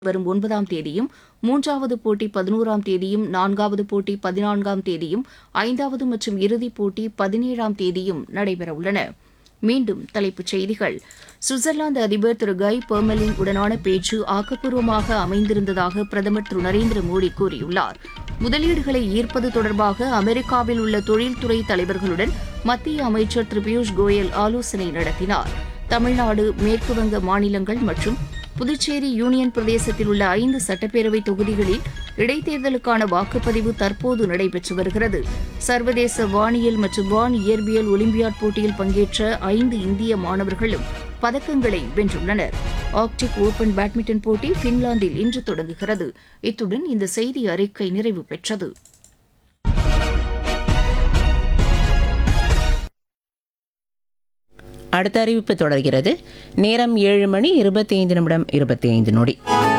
வரும் ஒன்பதாம் தேதியும் மூன்றாவது போட்டி பதினோராம் தேதியும் நான்காவது போட்டி பதினான்காம் தேதியும் ஐந்தாவது மற்றும் இறுதிப் போட்டி பதினேழாம் தேதியும் நடைபெறவுள்ளன மீண்டும் தலைப்புச் செய்திகள் சுவிட்சர்லாந்து அதிபர் திரு கை பெர்மலின் உடனான பேச்சு ஆக்கப்பூர்வமாக அமைந்திருந்ததாக பிரதமர் திரு நரேந்திர மோடி கூறியுள்ளார் முதலீடுகளை ஈர்ப்பது தொடர்பாக அமெரிக்காவில் உள்ள தொழில்துறை தலைவர்களுடன் மத்திய அமைச்சர் திரு பியூஷ் கோயல் ஆலோசனை நடத்தினார் தமிழ்நாடு மேற்குவங்க மாநிலங்கள் மற்றும் புதுச்சேரி யூனியன் பிரதேசத்தில் உள்ள ஐந்து சட்டப்பேரவை தொகுதிகளில் இடைத்தேர்தலுக்கான வாக்குப்பதிவு தற்போது நடைபெற்று வருகிறது சர்வதேச வானியல் மற்றும் வான் இயற்பியல் ஒலிம்பியாட் போட்டியில் பங்கேற்ற ஐந்து இந்திய மாணவர்களும் பதக்கங்களை வென்றுள்ளனர் ஆர்க்டிக் ஓபன் பேட்மிண்டன் போட்டி பின்லாந்தில் இன்று தொடங்குகிறது இத்துடன் இந்த செய்தி அறிக்கை நிறைவு பெற்றது அடுத்த அறிவிப்பு தொடர்கிறது நேரம் ஏழு மணி இருபத்தி ஐந்து நிமிடம் இருபத்தி ஐந்து நொடி